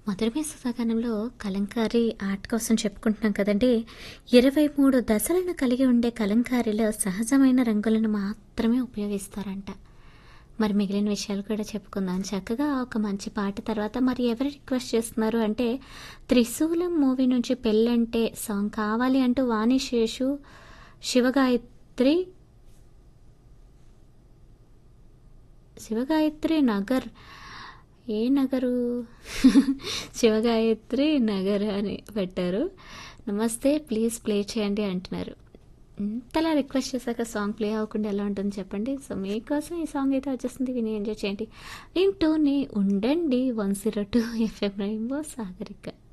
మధురమే సుధాగానంలో Kalamkari art కోసం చెప్పుకుంటున్నాం కదండి ఇరవై మూడు దశలను కలిగి ఉండే కలంకారీలో సహజమైన రంగులను మాత్రమే ఉపయోగిస్తారంట మరి మిగిలిన విషయాలు కూడా చెప్పుకుందాం చక్కగా ఒక మంచి పాట తర్వాత మరి ఎవరు రిక్వెస్ట్ చేస్తున్నారు అంటే త్రిశూలం మూవీ నుంచి పెళ్ళంటే సాంగ్ కావాలి అంటూ వాణిశేషు శివగాయత్రి శివగాయత్రి నగర్ ఏ నగరు శివగాయత్రి నగర్ అని పెట్టారు నమస్తే ప్లీజ్ ప్లే చేయండి అంటున్నారు ఇంతలా రిక్వెస్ట్ చేశాక సాంగ్ ప్లే అవ్వకుండా ఎలా ఉంటుంది చెప్పండి సో మీకోసం ఈ సాంగ్ అయితే వచ్చేస్తుంది విని ఎంజాయ్ చేయండి వింటూనే ఉండండి one zero two FM rainbow Sagarika